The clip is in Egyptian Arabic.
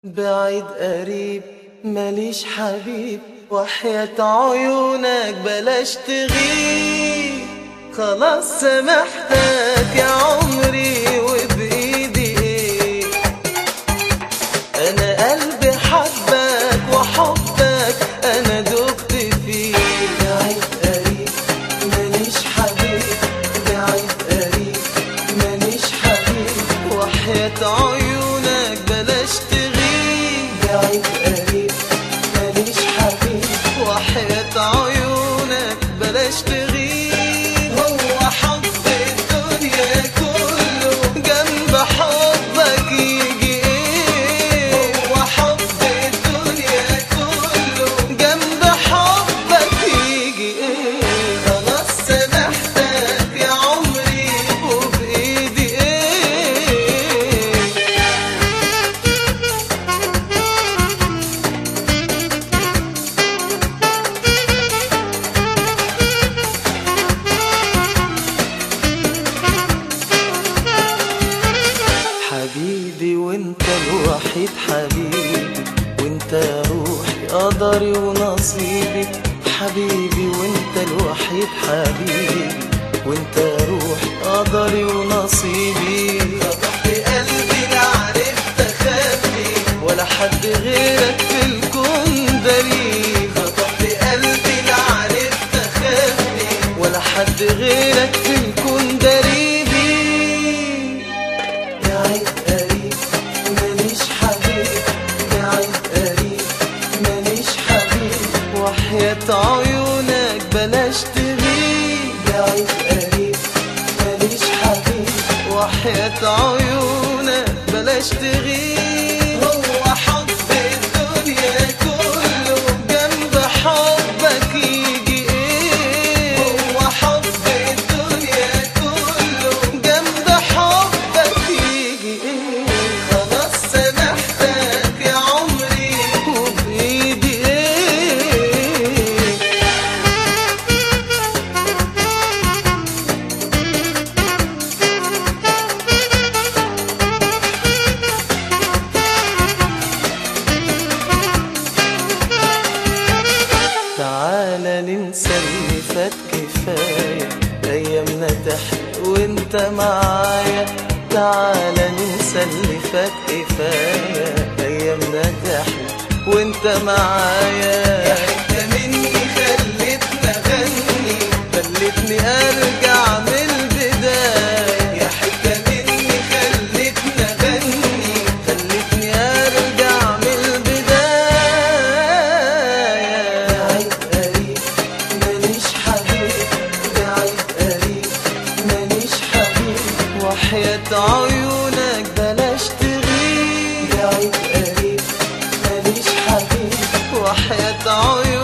بعيد قريب ماليش حبيب وحياة عيونك بلاش تغيب خلاص سامحتك يا عمري وبإيدي ايه أنا قلبي حبك وحبك أنا دبت فيه بعيد قريب ماليش حبيب بعيد قريب ماليش حبيب وحياة عيونك بلاش تغيب بعيد قريب ماليش حبيب وحياة عيونك بلاش تغيب هو حب الدنيا كله جنب حبك يجي ايه هو حب الدنيا كله جنب حبك يجي ايه خلاص سامحتك يا عمري وبايدي ايه حبيبي وانت الوحيد حبيبي وانت روحي قدري ونصيبي حبيبي وانت الوحيد حبيبي وانت روحي قدري ونصيبي فتحت قلبي لا عرفت اخبي ولا حد غيرك في الكون دليل فتحت قلبي لا عرفت اخبي ولا حد غيرك في الكون دريبي بعيد قريب ماليش حبيب بعيد قريب ماليش حبيب وحياة عيونك بلاش تغيب بعيد قريب ماليش حبيب وحياة عيونك بلاش تغيب هو حب الدنيا كله جنب حبك يجي ايه هو حب الدنيا كله جنب حبك يجي ايه خلاص سامحتك يا عمري وبايدي ايه تعالى ننسى اللي فات كفاية أيامنا تحت وانت معايا تعالى ننسى اللي فات كفاية أيامنا تحت وانت معايا يا حتة مني خلتني أغني خلتني أرجع من البداية يا حتة مني خلتني أغني خلتني أرجع من البداية بعيد قريب ماليش حبيب بعيد قريب ماليش حبيب وحياة عيونك بلاش تغيب بعيد قريب ماليش حبيب وحياة عيونك